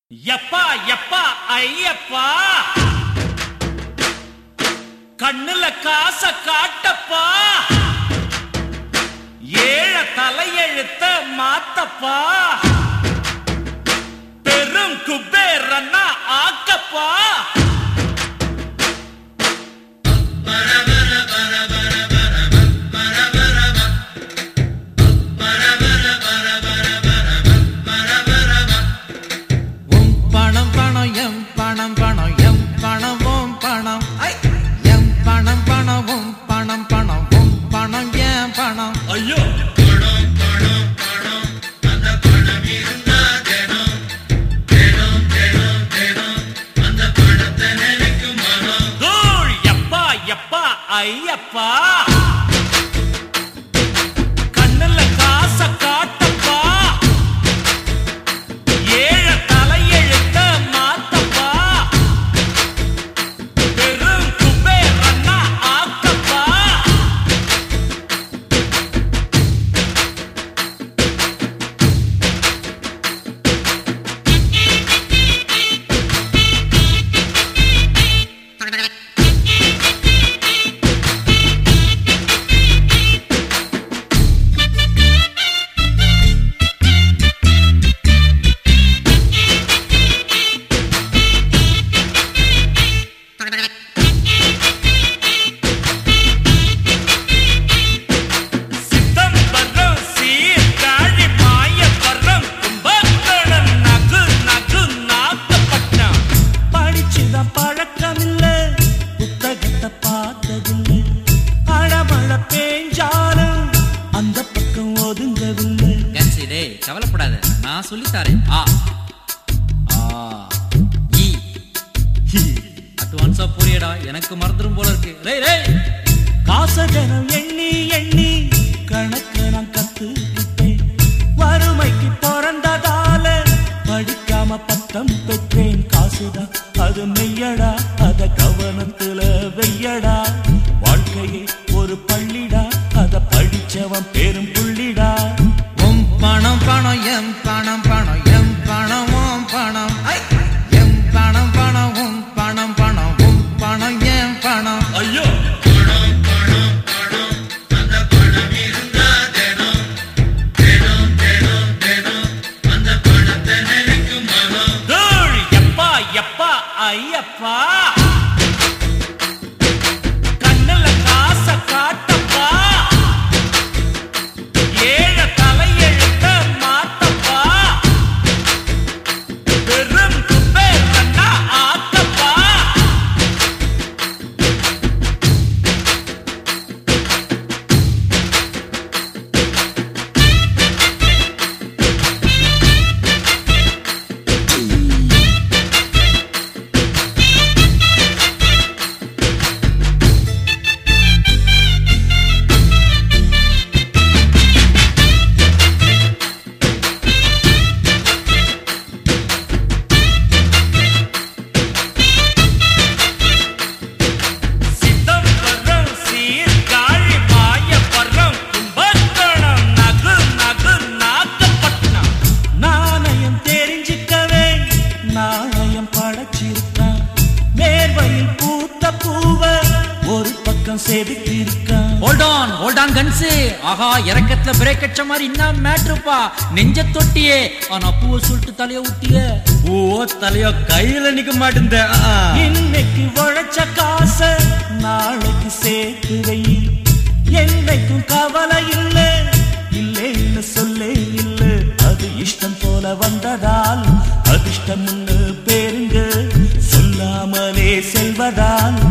எப்பா எப்பா ஐயப்பா கண்ணுல காச காட்டப்பா ஏழ தலையெழுத்த மாத்தப்பா பெரும் குபேரன்னா ஆக்கப்பா உம் பணம் பணம் எம் பணம் பணம் எம் பணம் உம் பணம் ஐ! எம் பணம் பணம் உம் பணம் பணம் உம் பணம் என் பணம் ஐயோ தூள் எப்பா எப்பா ஐயப்பா கண்ணுல காச காட்டப்பா ஏழ தலையெழுத்த மாத்தப்பா பெரும் குபேரன்னா ஆக்கப்பா சிதம்பரம் சீர்காழி மாயவரம் கும்பகோணம் நகு நகு நாகப்பட்டினம் படிச்சுதான் பழக்கமில்ல புத்தகத்தை பார்த்ததில்லை அழமழ பேஞ்சாலும் அந்த பக்கம் ஒதுங்கவில்லை கன்சி டேய் கவலைப்படாத நான் சொல்லித் தரேன் ஆ ஆ இ ஹி அட்வான்ஸா புரியடா எனக்கு மறந்துடும் போல இருக்கு டேய் டேய் காசகனம் எண்ணி எண்ணி கணக்கு நான் கத்துக்கிட்டேன் வறுமைக்கு பிறந்ததால படிக்காம பட்டம் பெற்றேன் காசுதான் அது மெய்யடா அத கவனத்துல வெய்யடா வாழ்க்கையே ஒரு பள்ளிடா அத படிச்சவன் பெரும் புள்ளிடா உம் பணம் பணம் எம் பணம் பணம் எம் பணம் உம் பணம் ஐ! எம் பணம் பணம் உம் பணம் பணம் உம் பணம் என் பணம் ஐயோ தூள் எப்பா எப்பா ஐயப்பா கண்ணுல காச காட்டப்பா ஏழ தலையெழுத்த மாத்தப்பா பெரும் குபேரன்னா ஆக்கப்பா சிதம்பரம் சீர்காழி மாயவரம் கும்பகோணம் நகு நகு நாகப்பட்டினம் நாணயம் தெரிஞ்சுக்கவே நாணயம் படைச்சிருக்கான் மேர்வையில் பூத்த பூவ ஒரு பக்கம் செதுக்கியிருக்கான் ஹோல்ட் ஆன் ஹோல்ட் ஆன் கன்ஸு ஆஹா இறக்கத்துல பிரேக் அடிச்ச மாதிரி என்ன மேட்ருப்பா நெஞ்ச தொட்டியே ஆனா பூவை சொல்லிட்டு தலைய ஊட்டிய ஓ தலையோ கையில நிக்க மாட்டேந்த இன்னைக்கு உழைச்ச காச நாளைக்கு சேர்த்து வை என்னைக்கும் கவலை இல்ல இல்லைன்னு சொல்லே இல்ல அது இஷ்டம் போல வந்ததால் அதிர்ஷ்டம் பேருங்க சொல்லாமலே செல்வதால்